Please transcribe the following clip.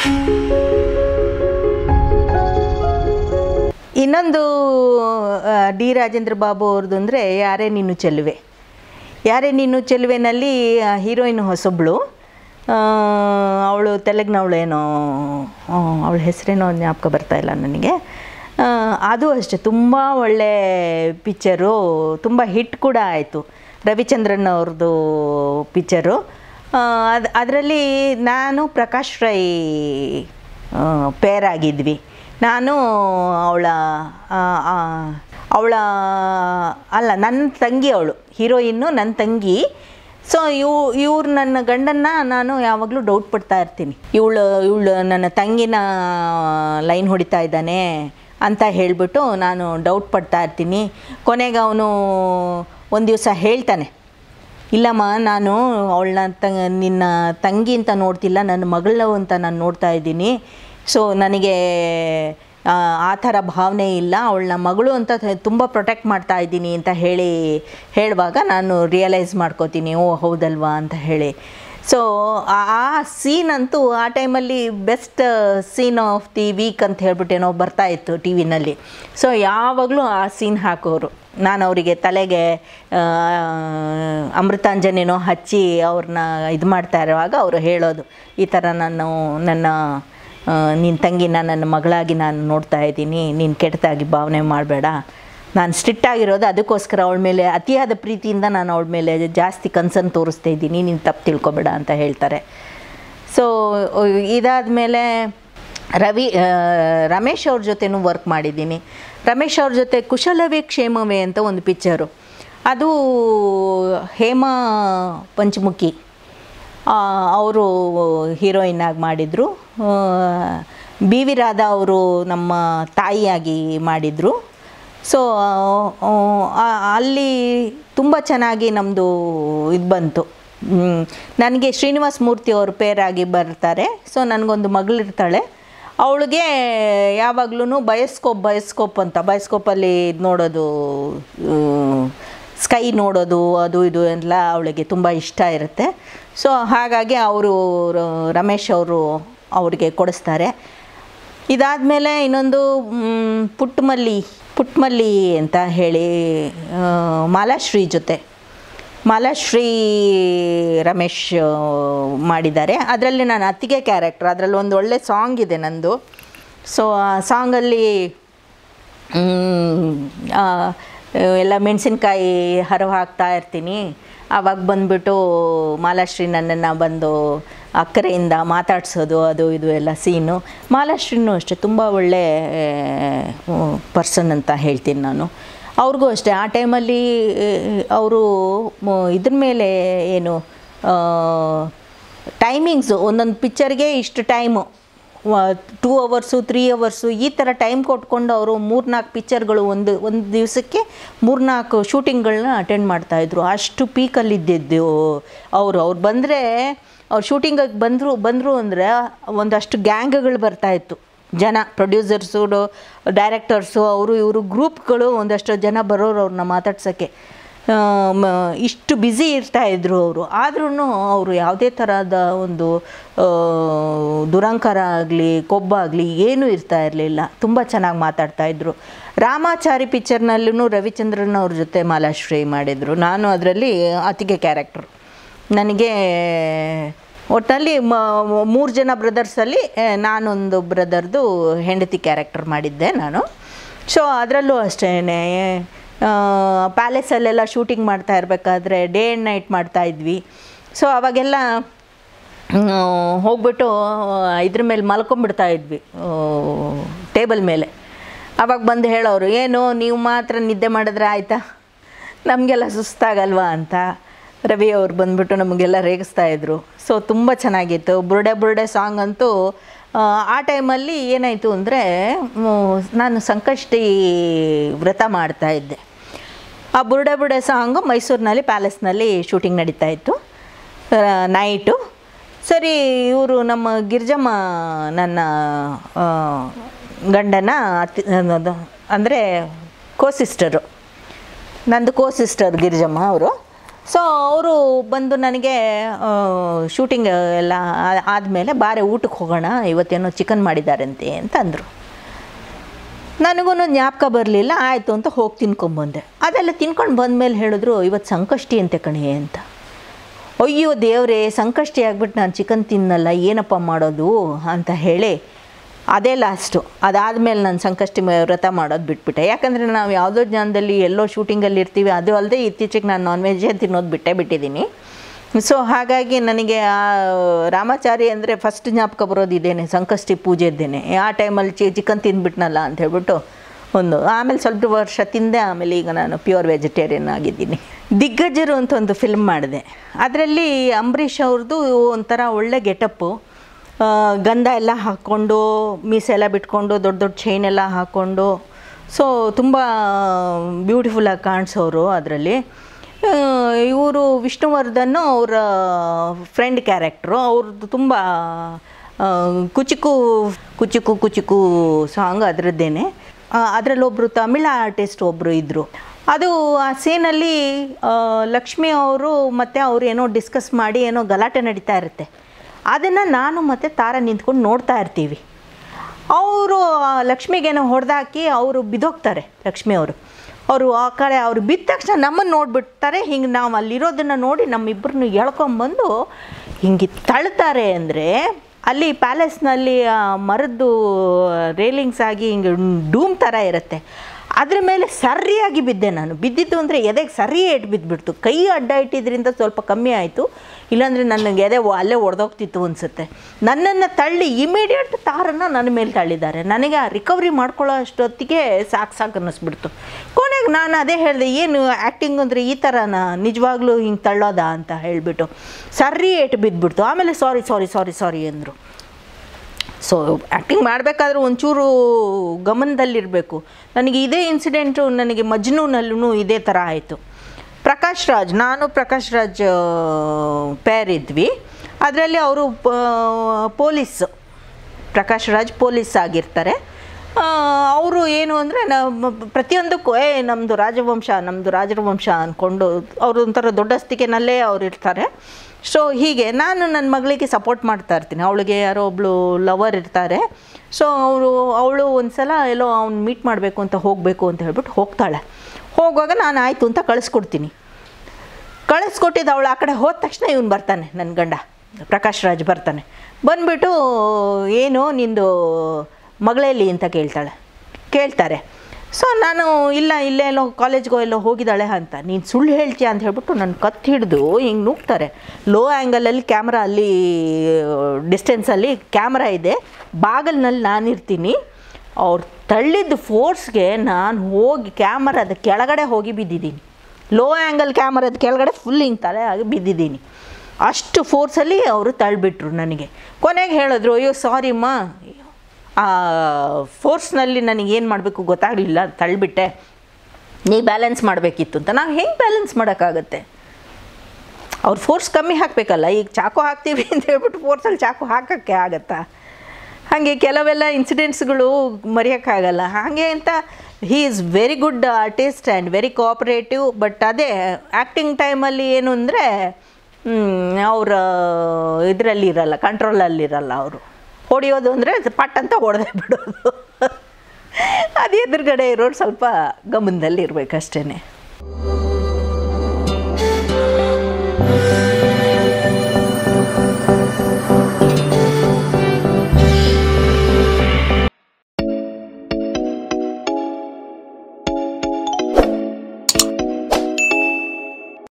ಇನ್ನೊಂದು ಆ, ಡಿ ರಾಜೇಂದ್ರ ಬಾಬು ಅವ್ರದ್ದು ಅಂದರೆ ಯಾರೇ ನೀನು ಚೆಲುವೆ ಯಾರೇ ನೀನು ಚೆಲುವೆನಲ್ಲಿ ಹೀರೋಯಿನ್ ಹೊಸೊಬ್ಳು ಅವಳು ತೆಲುಗ್ನವಳು ಏನೋ ಅವಳ ಹೆಸರೇನೋ ಜ್ಞಾಪಕ ಬರ್ತಾ ಇಲ್ಲ ನನಗೆ ಆ, ಅದು ಅಷ್ಟೆ ತುಂಬ ಒಳ್ಳೆ ಪಿಕ್ಚರು ತುಂಬ ಹಿಟ್ ಕೂಡ ಆಯಿತು ರವಿಚಂದ್ರನ್ ಅವ್ರದ್ದು ಪಿಕ್ಚರು ಅದು ಅದರಲ್ಲಿ ನಾನು ಪ್ರಕಾಶ್ ರೈ ಪೇರ್ ಆಗಿದ್ವಿ ನಾನು ಅವಳ ಅವಳ ಅಲ್ಲ ನನ್ನ ತಂಗಿ ಅವಳು ಹೀರೋಯಿನ್ನು ನನ್ನ ತಂಗಿ ಸೊ ಇವ್ ಇವ್ರು ನನ್ನ ಗಂಡನ್ನ ನಾನು ಯಾವಾಗಲೂ ಡೌಟ್ ಪಡ್ತಾ ಇರ್ತೀನಿ ಇವಳು ಇವಳು ನನ್ನ ತಂಗಿನ ಲೈನ್ ಹೊಡಿತಾ ಇದ್ದಾನೆ ಅಂತ ಹೇಳಿಬಿಟ್ಟು ನಾನು ಡೌಟ್ ಪಡ್ತಾ ಇರ್ತೀನಿ ಕೊನೆಗೆ ಅವನು ಒಂದು ದಿವಸ ಹೇಳ್ತಾನೆ ಇಲ್ಲಮ್ಮ ನಾನು ಅವಳನ್ನ ತ ನಿನ್ನ ತಂಗಿ ಅಂತ ನೋಡ್ತಿಲ್ಲ ನನ್ನ ಮಗಳು ಅಂತ ನಾನು ನೋಡ್ತಾ ಇದ್ದೀನಿ ಸೊ ನನಗೆ ಆ, ಆ ಥರ ಭಾವನೆ ಇಲ್ಲ ಅವಳನ್ನ ಮಗಳು ಅಂತ ತುಂಬ ಪ್ರೊಟೆಕ್ಟ್ ಮಾಡ್ತಾ ಇದ್ದೀನಿ ಅಂತ ಹೇಳಿ ಹೇಳುವಾಗ ನಾನು ರಿಯಲೈಸ್ ಮಾಡ್ಕೋತೀನಿ ಓ ಹೌದಲ್ವಾ ಅಂತ ಹೇಳಿ ಸೊ ಆ ಸೀನ್ ಅಂತೂ ಆ ಟೈಮಲ್ಲಿ best scene of the week ಅಂತ ಹೇಳ್ಬಿಟ್ಟು ಏನೋ ಬರ್ತಾ ಇತ್ತು ಟಿ ವಿನಲ್ಲಿ ಸೊ ಯಾವಾಗಲೂ ಆ ಸೀನ್ ಹಾಕೋರು ನಾನು ಅವರಿಗೆ ತಲೆಗೆ ಆ, ಅಮೃತಾಂಜನೇನೋ ಹಚ್ಚಿ ಅವ್ರನ್ನ ಇದು ಮಾಡ್ತಾ ಇರುವಾಗ ಅವರು ಹೇಳೋದು ಈ ಥರ ನಾನು ನನ್ನ ನಿನ್ನ ತಂಗಿನ ನನ್ನ ಮಗಳಾಗಿ ನಾನು ನೋಡ್ತಾ ಇದ್ದೀನಿ ನೀನು ಕೆಟ್ಟದಾಗಿ ಭಾವನೆ ಮಾಡಬೇಡ ನಾನು ಸ್ಟ್ರಿಕ್ಟ್ ಆಗಿರೋದು ಅದಕ್ಕೋಸ್ಕರ ಅವಳ ಮೇಲೆ ಅತಿಯಾದ ಪ್ರೀತಿಯಿಂದ ನಾನು ಅವಳ ಮೇಲೆ ಜಾಸ್ತಿ ಕನ್ಸರ್ನ್ ತೋರಿಸ್ತಾ ಇದ್ದೀನಿ ನೀನು ತಪ್ಪು ತಿಳ್ಕೊಬೇಡ ಅಂತ ಹೇಳ್ತಾರೆ ಸೊ ಇದಾದ ಮೇಲೆ ರವಿ ಆ, ರಮೇಶ್ ಅವ್ರ ಜೊತೆನೂ ವರ್ಕ್ ಮಾಡಿದ್ದೀನಿ ರಮೇಶ್ ಅವ್ರ ಜೊತೆ ಕುಶಲವೇ ಕ್ಷೇಮವೇ ಅಂತ ಒಂದು ಪಿಕ್ಚರು ಅದು ಹೇಮಾ ಪಂಚಮುಖಿ ಅವರು ಹೀರೋಯಿನ್ ಆಗಿ ಮಾಡಿದರು ಬಿ ವಿ ರಾಧಾ ಅವರು ನಮ್ಮ ತಾಯಿಯಾಗಿ ಮಾಡಿದರು ಸೊ ಅಲ್ಲಿ ತುಂಬ ಚೆನ್ನಾಗಿ ನಮ್ಮದು ಇದು ಬಂತು ಮ್, ನನಗೆ ಶ್ರೀನಿವಾಸ್ ಮೂರ್ತಿ ಅವರು ಪೇರಾಗಿ ಬರ್ತಾರೆ ಸೊ ನನಗೊಂದು ಮಗಳಿರ್ತಾಳೆ ಅವಳಿಗೆ ಯಾವಾಗ್ಲೂ ಬಯಸ್ಕೋಪ್ ಬಯಸ್ಕೋಪ್ ಅಂತ ಬಯಸ್ಕೋಪಲ್ಲಿ ಇದು ನೋಡೋದು ಸ್ಕೈ ನೋಡೋದು ಅದು ಇದು ಎಲ್ಲ ಅವಳಿಗೆ ತುಂಬ ಇಷ್ಟ ಇರುತ್ತೆ ಸೊ ಹಾಗಾಗಿ ಅವರು ರಮೇಶ್ ಅವರು ಅವ್ರಿಗೆ ಕೊಡಿಸ್ತಾರೆ ಇದಾದಮೇಲೆ ಇನ್ನೊಂದು ಮ್, ಪುಟ್ಟಮಲ್ಲಿ ಪುಟ್ಟಮಲ್ಲಿ ಅಂತ ಹೇಳಿ ಆ, ಮಾಲಾಶ್ರೀ ಜೊತೆ ಮಾಲಾಶ್ರೀ ರಮೇಶ್ ಆ, ಮಾಡಿದ್ದಾರೆ ಅದರಲ್ಲಿ ನಾನು ಅತ್ತಿಗೆ ಕ್ಯಾರೆಕ್ಟರ್ ಅದರಲ್ಲಿ ಒಂದು ಒಳ್ಳೆ ಸಾಂಗ್ ಇದೆ ನಂದು ಸೊ ಆ ಸಾಂಗಲ್ಲಿ ಮ್, ಆ, ಎಲ್ಲ ಮೆಣಸಿನ್ಕಾಯಿ ಹರವು ಹಾಕ್ತಾ ಇರ್ತೀನಿ ಆವಾಗ ಬಂದುಬಿಟ್ಟು ಮಾಲಾಶ್ರೀ ನನ್ನನ್ನು ಬಂದು ಅಕ್ಕರೆಯಿಂದ ಮಾತಾಡ್ಸೋದು ಅದು ಇದು ಎಲ್ಲ ಸೀನು ಮಾಲಾಶ್ರೀನೂ ಅಷ್ಟೇ ತುಂಬ ಒಳ್ಳೆ ಪರ್ಸನ್ ಅಂತ ಹೇಳ್ತೀನಿ ನಾನು ಅವ್ರಿಗೂ ಅಷ್ಟೇ ಆ ಟೈಮಲ್ಲಿ ಅವರು ಇದ್ರ ಮೇಲೆ ಏನು ಟೈಮಿಂಗ್ಸು ಒಂದೊಂದು ಪಿಕ್ಚರ್ಗೆ ಇಷ್ಟು time two hours three hours ಈ ಥರ ಟೈಮ್ ಕೊಟ್ಕೊಂಡು ಅವರು ಮೂರ್ನಾಲ್ಕು ಪಿಕ್ಚರ್ಗಳು ಒಂದು ಒಂದು ದಿವಸಕ್ಕೆ ಮೂರ್ನಾಲ್ಕು ಶೂಟಿಂಗ್ಗಳನ್ನ ಅಟೆಂಡ್ ಮಾಡ್ತಾಯಿದ್ರು ಅಷ್ಟು ಪೀಕಲ್ಲಿದ್ದಿದ್ದು ಅವರು ಅವ್ರು ಬಂದರೆ ಅವ್ರು ಶೂಟಿಂಗಿಗೆ ಬಂದರು ಬಂದರು ಅಂದರೆ ಒಂದಷ್ಟು ಗ್ಯಾಂಗ್ಗಳು ಬರ್ತಾಯಿತ್ತು ಜನ ಪ್ರೊಡ್ಯೂಸರ್ಸು ಡೈರೆಕ್ಟರ್ಸು ಅವರು ಇವರು ಗ್ರೂಪ್ಗಳು ಒಂದಷ್ಟು ಜನ ಬರೋರು ಅವ್ರನ್ನ ಮಾತಾಡ್ಸೋಕ್ಕೆ ಆ, ಮ- ಇಷ್ಟು ಬ್ಯುಸಿ ಇರ್ತಾಯಿದ್ರು ಅವರು ಆದ್ರೂ ಅವರು ಯಾವುದೇ ಥರದ ಒಂದು ಆ, ದುರಂಕಾರ ಆಗಲಿ ಕೊಬ್ಬಾಗಲಿ ಏನೂ ಇರ್ತಾ ಇರಲಿಲ್ಲ ತುಂಬ ಚೆನ್ನಾಗಿ ಮಾತಾಡ್ತಾಯಿದ್ರು ರಾಮಾಚಾರಿ ಪಿಕ್ಚರ್ನಲ್ಲೂ ರವಿಚಂದ್ರನ್ ಅವ್ರ ಜೊತೆ ಮಾಲಾಶ್ರೀ ಮಾಡಿದರು ನಾನು ಅದರಲ್ಲಿ ಅತಿಗೆ ಕ್ಯಾರೆಕ್ಟರ್ ನನಗೆ ಒಟ್ಟಲ್ಲಿ ಮೂರು ಜನ ಬ್ರದರ್ಸಲ್ಲಿ ಆ, ನಾನೊಂದು ಬ್ರದರ್ದು ಹೆಂಡತಿ ಕ್ಯಾರೆಕ್ಟರ್ ಮಾಡಿದ್ದೆ ನಾನು ಸೊ ಅದರಲ್ಲೂ ಅಷ್ಟೇ ಪ್ಯಾಲೇಸಲ್ಲೆಲ್ಲ ಶೂಟಿಂಗ್ ಮಾಡ್ತಾ ಇರಬೇಕಾದ್ರೆ ಡೇ ಆ್ಯಂಡ್ ನೈಟ್ ಮಾಡ್ತಾ ಇದ್ವಿ ಸೊ ಅವಾಗೆಲ್ಲ ಹೋಗ್ಬಿಟ್ಟು ಇದ್ರ ಮೇಲೆ ಮಲ್ಕೊಂಬಿಡ್ತಾ ಇದ್ವಿ ಟೇಬಲ್ ಮೇಲೆ ಅವಾಗ ಬಂದು ಹೇಳೋರು ಏನು ನೀವು ಮಾತ್ರ ನಿದ್ದೆ ಮಾಡಿದ್ರೆ ಆಯಿತಾ ನಮಗೆಲ್ಲ ಸುಸ್ತಾಗಲ್ವಾ ಅಂತ ರವಿ ಅವ್ರು ಬಂದ್ಬಿಟ್ಟು ನಮಗೆಲ್ಲ ರೇಗಿಸ್ತಾ ಇದ್ರು ಸೊ ತುಂಬ ಚೆನ್ನಾಗಿತ್ತು ಬುರ್ಡೆ ಬುರ್ಡೆ ಸಾಂಗ್ ಅಂತೂ ಆ, ಆ ಟೈಮಲ್ಲಿ ಏನಾಯಿತು ಅಂದರೆ ನಾನು ಸಂಕಷ್ಟಿ ವ್ರತ ಮಾಡ್ತಾ ಇದ್ದೆ ಆ ಬುರ್ಡೆ ಬುರ್ಡೆ ಸಾಂಗು ಮೈಸೂರಿನಲ್ಲಿ ಪ್ಯಾಲೇಸ್ನಲ್ಲಿ ಶೂಟಿಂಗ್ ನಡೀತಾ ಇತ್ತು ನೈಟು ಸರಿ ಇವರು ನಮ್ಮ ಗಿರ್ಜಮ್ಮ ನನ್ನ ಆ, ಗಂಡನ ಅತ್ತಿ ಅಂದರೆ ಕೋ ಸಿಸ್ಟರು ನಂದು ಕೋ ಸಿಸ್ಟರ್ ಗಿರಿಜಮ್ಮ ಅವರು ಸೊ ಅವರು ಬಂದು ನನಗೆ ಶೂಟಿಂಗ್ ಎಲ್ಲ ಆದಮೇಲೆ ಬಾರೆ ಊಟಕ್ಕೆ ಹೋಗೋಣ ಇವತ್ತೇನೋ ಚಿಕನ್ ಮಾಡಿದ್ದಾರಂತೆ ಅಂತ ಅಂದರು ನನಗೂ ಜ್ಞಾಪಕ ಬರಲಿಲ್ಲ ಆಯಿತು ಅಂತ ಹೋಗಿ ತಿನ್ಕೊಂಬಂದೆ ಅದೆಲ್ಲ ತಿನ್ಕೊಂಡು ಬಂದಮೇಲೆ ಹೇಳಿದ್ರು ಇವತ್ತು ಸಂಕಷ್ಟಿ ಅಂತೆ ಕಣೆ ಅಂತ ಅಯ್ಯೋ ದೇವರೇ ಸಂಕಷ್ಟಿ ಆಗ್ಬಿಟ್ಟು ನಾನು ಚಿಕನ್ ತಿನ್ನಲ್ಲ ಏನಪ್ಪ ಮಾಡೋದು ಅಂತ ಹೇಳಿ ಅದೇ ಲಾಸ್ಟು ಅದಾದಮೇಲೆ ನಾನು ಸಂಕಷ್ಟಿ ಮ- ವ್ರತ ಮಾಡೋದು ಬಿಟ್ಬಿಟ್ಟೆ ಯಾಕಂದರೆ ನಾವು ಯಾವುದೋ ಜ್ಞಾನದಲ್ಲಿ ಎಲ್ಲೋ ಶೂಟಿಂಗಲ್ಲಿ ಇರ್ತೀವಿ ಅದು ಅಲ್ಲದೆ ಇತ್ತೀಚೆಗೆ ನಾನು ನಾನ್ ವೆಜ್ಜೇ ತಿನ್ನೋದು ಬಿಟ್ಟೇ ಬಿಟ್ಟಿದ್ದೀನಿ ಸೊ ಹಾಗಾಗಿ ನನಗೆ ಆ ರಾಮಾಚಾರಿ ಅಂದರೆ ಫಸ್ಟ್ ಜ್ಞಾಪಕ ಬರೋದು ಇದೇನೆ ಸಂಕಷ್ಟಿ ಪೂಜೆದ್ದೇನೆ ಆ ಟೈಮಲ್ಲಿ ಚಿ ಚಿಕನ್ ತಿಂದ್ಬಿಟ್ನಲ್ಲ ಅಂತ ಹೇಳ್ಬಿಟ್ಟು ಒಂದು ಆಮೇಲೆ ಸ್ವಲ್ಪ ವರ್ಷ ತಿಂದೆ ಆಮೇಲೆ ಈಗ ನಾನು ಪ್ಯೂರ್ ವೆಜಿಟೇರಿಯನ್ ಆಗಿದ್ದೀನಿ ದಿಗ್ಗಜರು ಅಂತ ಒಂದು ಫಿಲ್ಮ್ ಮಾಡಿದೆ ಅದರಲ್ಲಿ ಅಂಬರೀಷ್ ಅವ್ರದ್ದು ಒಂಥರ ಒಳ್ಳೆ ಗೆಟಪ್ಪು ಗಂಧ ಎಲ್ಲ ಹಾಕ್ಕೊಂಡು ಮೀಸೆ ಎಲ್ಲ ಬಿಟ್ಕೊಂಡು ದೊಡ್ಡ ದೊಡ್ಡ ಚೈನ್ ಎಲ್ಲ ಹಾಕ್ಕೊಂಡು ಸೊ ತುಂಬ ಬ್ಯೂಟಿಫುಲ್ಲಾಗಿ ಕಾಣಿಸೋರು ಅದರಲ್ಲಿ ಇವರು ವಿಷ್ಣುವರ್ಧನ್ ಅವರ ಫ್ರೆಂಡ್ ಕ್ಯಾರೆಕ್ಟ್ರು ಅವ್ರದ್ದು ತುಂಬ ಆ, ಕುಚಿಕು ಕುಚಿಕು ಕುಚಿಕು ಸಾಂಗ್ ಅದರದ್ದೇನೆ ಅದರಲ್ಲೊಬ್ಬರು ತಮಿಳ ಆರ್ಟಿಸ್ಟ್ ಒಬ್ಬರು ಇದ್ದರು ಅದು ಆ ಸೀನಲ್ಲಿ ಲಕ್ಷ್ಮಿ ಅವರು ಮತ್ತು ಅವ್ರು ಏನೋ ಡಿಸ್ಕಸ್ ಮಾಡಿ ಏನೋ ಗಲಾಟೆ ನಡೀತಾ ಇರುತ್ತೆ ಅದನ್ನು ನಾನು ಮತ್ತು ತಾರ ನಿಂತ್ಕೊಂಡು ನೋಡ್ತಾ ಇರ್ತೀವಿ ಅವರು ಲಕ್ಷ್ಮಿಗೇನೋ ಹೊಡೆದಾಕಿ ಅವರು ಬಿದ್ದೋಗ್ತಾರೆ ಲಕ್ಷ್ಮಿ ಅವರು ಅವರು ಆ ಕಡೆ ಅವ್ರು ಬಿದ್ದ ತಕ್ಷಣ ನಮ್ಮನ್ನು ನೋಡಿಬಿಡ್ತಾರೆ ಹಿಂಗೆ ನಾವು ಅಲ್ಲಿರೋದನ್ನು ನೋಡಿ ನಮ್ಮಿಬ್ಬರನ್ನು ಎಳ್ಕೊಂಬಂದು ಹಿಂಗೆ ತಳ್ತಾರೆ ಅಂದರೆ ಅಲ್ಲಿ ಪ್ಯಾಲೇಸ್ನಲ್ಲಿ ಆ ಮರದ್ದು ರೇಲಿಂಗ್ಸ್ ಆಗಿ ಹಿಂಗೆ ಡೂಮ್ ಥರ ಇರುತ್ತೆ ಅದ್ರ ಮೇಲೆ ಸರಿಯಾಗಿ ಬಿದ್ದೆ ನಾನು ಬಿದ್ದಿತ್ತು ಅಂದರೆ ಎದೆಗೆ ಸರಿ ಏಟು ಬಿದ್ದುಬಿಡ್ತು ಕೈ ಅಡ್ಡ ಇಟ್ಟಿದ್ರಿಂದ ಸ್ವಲ್ಪ ಕಮ್ಮಿ ಆಯಿತು ಇಲ್ಲಾಂದರೆ ನನಗೆ ಎದೆ ಒ- ಅಲ್ಲೇ ಒಡೆದೋಗ್ತಿತ್ತು ಅನಿಸುತ್ತೆ ನನ್ನನ್ನು ತಳ್ಳಿ ಇಮಿಡಿಯೇಟ್ ತಾರನ್ನು ನನ್ನ ಮೇಲೆ ತಳ್ಳಿದ್ದಾರೆ ನನಗೆ ರಿಕವರಿ ಮಾಡ್ಕೊಳ್ಳೋ ಅಷ್ಟೊತ್ತಿಗೆ ಸಾಕು ಸಾಕು ಅನ್ನಿಸ್ಬಿಡ್ತು ಕೊನೆಗೆ ನಾನು ಅದೇ ಹೇಳಿದೆ ಏನು ಆ್ಯಕ್ಟಿಂಗ್ ಅಂದರೆ ಈ ಥರನ ನಿಜವಾಗ್ಲೂ ಹಿಂಗೆ ತಳ್ಳೋದಾ ಅಂತ ಹೇಳಿಬಿಟ್ಟು ಸರಿ ಏಟು ಬಿದ್ದುಬಿಡ್ತು ಆಮೇಲೆ ಸಾರಿ ಸಾರಿ ಸಾರಿ ಸಾರಿ ಅಂದರು ಸೊ ಆ್ಯಕ್ಟಿಂಗ್ ಮಾಡಬೇಕಾದ್ರೂ ಒಂಚೂರು ಗಮನದಲ್ಲಿರಬೇಕು ನನಗೆ ಇದೇ ಇನ್ಸಿಡೆಂಟು ನನಗೆ ಮಜ್ನೂನಲ್ಲೂ ಇದೇ ಥರ ಆಯಿತು ಪ್ರಕಾಶ್ ರಾಜ್ ನಾನು ಪ್ರಕಾಶ್ ರಾಜ್ ಪೇರ್ ಇದ್ವಿ ಅದರಲ್ಲಿ ಅವರು ಪೊಲೀಸ್ ಪ್ರಕಾಶ್ ರಾಜ್ ಪೊಲೀಸ್ ಆಗಿರ್ತಾರೆ ಅವರು ಏನು ಅಂದರೆ ನಮ್ಮ ಪ್ರತಿಯೊಂದಕ್ಕೂ ಏ ನಮ್ಮದು ರಾಜವಂಶ ನಮ್ಮದು ರಾಜವಂಶ ಅಂದ್ಕೊಂಡು ಅವರು ಒಂಥರ ದೊಡ್ಡ ಸ್ಥಿತಿನಲ್ಲೇ ಅವ್ರು ಇರ್ತಾರೆ ಸೊ ಹೀಗೆ ನಾನು ನನ್ನ ಮಗಳಿಗೆ ಸಪೋರ್ಟ್ ಮಾಡ್ತಾ ಇರ್ತೀನಿ ಅವಳಿಗೆ ಯಾರೋ ಒಬ್ಬಳು ಲವರ್ ಇರ್ತಾರೆ ಸೊ ಅವರು ಅವಳು ಒಂದು ಸಲ ಎಲ್ಲೋ ಅವ್ನು ಮೀಟ್ ಮಾಡಬೇಕು ಅಂತ ಹೋಗಬೇಕು ಅಂತ ಹೇಳ್ಬಿಟ್ಟು ಹೋಗ್ತಾಳೆ ಹೋಗುವಾಗ ನಾನು ಆಯಿತು ಅಂತ ಕಳಿಸ್ಕೊಡ್ತೀನಿ ಕಳಿಸ್ಕೊಟ್ಟಿದ್ದು ಅವಳು ಆ ಕಡೆ ಹೋದ ತಕ್ಷಣ ಇವನು ಬರ್ತಾನೆ ನನ್ನ ಗಂಡ ಪ್ರಕಾಶ್ ರಾಜ್ ಬರ್ತಾನೆ ಬಂದ್ಬಿಟ್ಟು ಏನು ನಿಂದು ಮಗಳೇಲಿ ಅಂತ ಕೇಳ್ತಾಳೆ ಕೇಳ್ತಾರೆ ಸೊ ನಾನು ಇಲ್ಲ ಇಲ್ಲೇ ಎಲ್ಲೋ ಕಾಲೇಜ್ಗೋ ಎಲ್ಲೋ ಹೋಗಿದ್ದಾಳೆ ಅಂತ ನೀನು ಸುಳ್ಳು ಹೇಳ್ತೀಯ ಅಂತ ಹೇಳ್ಬಿಟ್ಟು ನನ್ನ ಕತ್ತು ಹಿಡಿದು ಹಿಂಗೆ ನುಗ್ತಾರೆ ಲೋ ಆ್ಯಂಗಲಲ್ಲಿ ಕ್ಯಾಮ್ರಾ ಅಲ್ಲಿ ಡಿಸ್ಟೆನ್ಸಲ್ಲಿ ಕ್ಯಾಮ್ರಾ ಇದೆ ಬಾಗಲ್ನಲ್ಲಿ ನಾನಿರ್ತೀನಿ ಅವ್ರು ತಳ್ಳಿದ ಫೋರ್ಸ್ಗೆ ನಾನು ಹೋಗಿ ಕ್ಯಾಮರಾದ ಕೆಳಗಡೆ ಹೋಗಿ ಬಿದ್ದಿದ್ದೀನಿ ಲೋ ಆ್ಯಂಗಲ್ ಕ್ಯಾಮರಾದ ಕೆಳಗಡೆ ಫುಲ್ ಹಿಂಗೆ ತಲೆ ಆಗಿ ಬಿದ್ದಿದ್ದೀನಿ ಅಷ್ಟು ಫೋರ್ಸಲ್ಲಿ ಅವರು ತಳ್ಳಿಬಿಟ್ರು ನನಗೆ ಕೊನೆಗೆ ಹೇಳಿದ್ರು ಅಯ್ಯೋ ಸಾರಿಮ್ಮ ಆ ಫೋರ್ಸ್ನಲ್ಲಿ ನನಗೆ ಏನು ಮಾಡಬೇಕು ಗೊತ್ತಾಗಲಿಲ್ಲ ತಳ್ಳಿಬಿಟ್ಟೆ ನೀ ಬ್ಯಾಲೆನ್ಸ್ ಮಾಡಬೇಕಿತ್ತು ಅಂತ ನಾವು ಹೆಂಗೆ ಬ್ಯಾಲೆನ್ಸ್ ಮಾಡೋಕ್ಕಾಗತ್ತೆ ಅವ್ರು ಫೋರ್ಸ್ ಕಮ್ಮಿ ಹಾಕಬೇಕಲ್ಲ ಈಗ ಚಾಕು ಹಾಕ್ತೀವಿ ಅಂತ ಹೇಳ್ಬಿಟ್ಟು ಫೋರ್ಸಲ್ಲಿ ಚಾಕು ಹಾಕೋಕ್ಕೆ ಆಗತ್ತಾ ಹಾಗೆ ಕೆಲವೆಲ್ಲ ಇನ್ಸಿಡೆಂಟ್ಸ್ಗಳು ಮರೆಯೋಕ್ಕಾಗಲ್ಲ ಹಾಗೆ ಅಂತ he is very good artist and very cooperative but ಅದೇ ಆ್ಯಕ್ಟಿಂಗ್ ಟೈಮಲ್ಲಿ ಏನು ಅಂದರೆ ಅವರ ಇದರಲ್ಲಿ ಇರಲ್ಲ ಕಂಟ್ರೋಲಲ್ಲಿರಲ್ಲ ಅವರು ಹೊಡೆಯೋದು ಅಂದರೆ ಪಟ್ ಅಂತ ಹೊಡೆದೇ ಬಿಡೋದು ಅದು ಎದುರುಗಡೆ ಇರೋರು ಸ್ವಲ್ಪ ಗಮನದಲ್ಲಿ ಇರಬೇಕಷ್ಟೇ